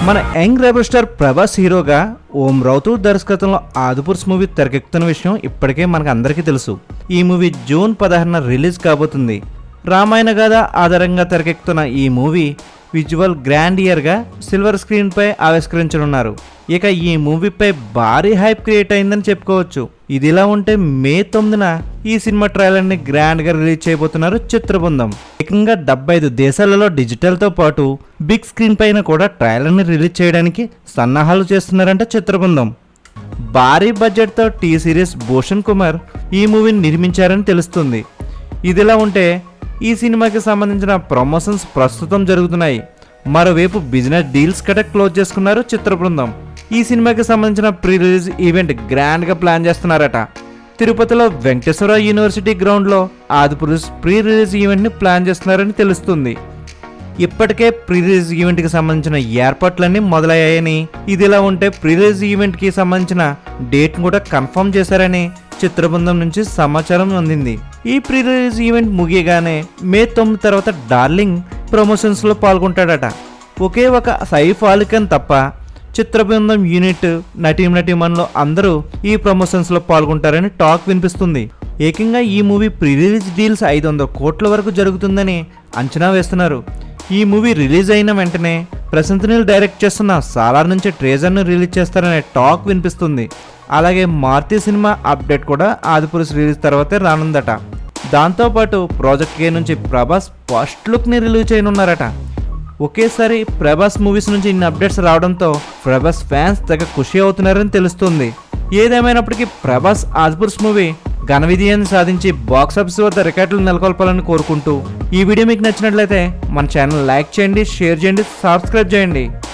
మన young rebel star Prabhas హీరోగా ఓం రౌతు దర్శకత్వంలో ఆదిపురుష్ మూవీ తెరకెక్కుతున్న విషయం ఇప్పటికే మనకు అందరికీ తెలుసు ఈ మూవీ జూన్ పదహారున రిలీజ్ కాబోతుంది రామాయణ గాథ ఆధారంగా తెరకెక్కుతున్న ఈ మూవీ విజువల్ గ్రాండ్ ఇయర్గా సిల్వర్ స్క్రీన్పై ఆవిష్కరించనున్నారు ఇక ఈ మూవీపై భారీ హైప్ క్రియేట్ అయిందని చెప్పుకోవచ్చు ఇదిలా ఉంటే మే తొమ్మిదిన ఈ సినిమా ట్రైలర్ని గ్రాండ్గా రిలీజ్ చేయబోతున్నారు చిత్రబృందం ఏకంగా డెబ్బై ఐదు దేశాలలో డిజిటల్తో పాటు బిగ్ స్క్రీన్ పైన కూడా ట్రైలర్ని రిలీజ్ చేయడానికి సన్నాహాలు చేస్తున్నారంట చిత్రబృందం భారీ బడ్జెట్తో టీ సిరీస్ భూషణ్ కుమార్ ఈ మూవీని నిర్మించారని తెలుస్తుంది ఇదిలా ఉంటే ఈ సినిమాకి సంబంధించిన ప్రమోషన్స్ ప్రస్తుతం జరుగుతున్నాయి మరోవైపు బిజినెస్ డీల్స్ కట క్లోజ్ చేసుకున్నారు చిత్ర బృందం ఈ సినిమాకి సంబంధించిన ప్రీ రిలీజ్ ఈవెంట్ గ్రాండ్గా ప్లాన్ చేస్తున్నారట తిరుపతిలో వెంకటేశ్వర యూనివర్సిటీ గ్రౌండ్లో ఆదిపురుష్ ప్రీ రిలీజ్ ఈవెంట్ని ప్లాన్ చేస్తున్నారని తెలుస్తుంది ఇప్పటికే ప్రీ రిలీజ్ ఈవెంట్కి సంబంధించిన ఏర్పాట్లన్నీ మొదలయ్యాయని ఇదిలా ఉంటే ప్రీ రిలీజ్ ఈవెంట్కి సంబంధించిన డేట్ కూడా కన్ఫర్మ్ చేశారని చిత్రబృందం నుంచి సమాచారం అందింది ఈ ప్రీ రిలీజ్ ఈవెంట్ ముగియగానే మే తొమ్మిది తర్వాత డార్లింగ్ ప్రమోషన్స్లో పాల్గొంటాడట ఒకే ఒక సైఫ్ అలీఖాన్ తప్ప చిత్రబృందం యూనిట్ నటీం నటీమన్లో అందరూ ఈ ప్రమోషన్స్లో పాల్గొంటారని టాక్ వినిపిస్తుంది ఏకంగా ఈ మూవీ ప్రీ రిలీజ్ డీల్స్ ఐదు వందల కోట్ల వరకు జరుగుతుందని అంచనా వేస్తున్నారు ఈ మూవీ రిలీజ్ అయిన వెంటనే ప్రశాంత్ నీల్ డైరెక్ట్ చేస్తున్న సాలార్ నుంచి ట్రేజర్ను రిలీజ్ చేస్తారనే టాక్ వినిపిస్తుంది అలాగే మారుతి సినిమా అప్డేట్ కూడా ఆదిపురుష్ రిలీజ్ తర్వాతే రానుందట దాంతోపాటు ప్రాజెక్ట్ కే నుంచి ప్రభాస్ ఫస్ట్ లుక్ని రిలీజ్ చేయనున్నారట ఒకేసారి ప్రభాస్ మూవీస్ నుంచి ఇన్ని అప్డేట్స్ రావడంతో ప్రభాస్ ఫ్యాన్స్ తెగ ఖుషి అవుతున్నారని తెలుస్తుంది ఏదేమైనప్పటికీ ప్రభాస్ ఆజ్పుర్స్ మూవీ ఘన విజయాన్ని సాధించి బాక్సాఫీస్ వద్ద రికార్డులు నెలకొల్పాలని కోరుకుంటూ ఈ వీడియో మీకు నచ్చినట్లయితే మన ఛానల్ లైక్ చేయండి షేర్ చేయండి సబ్స్క్రైబ్ చేయండి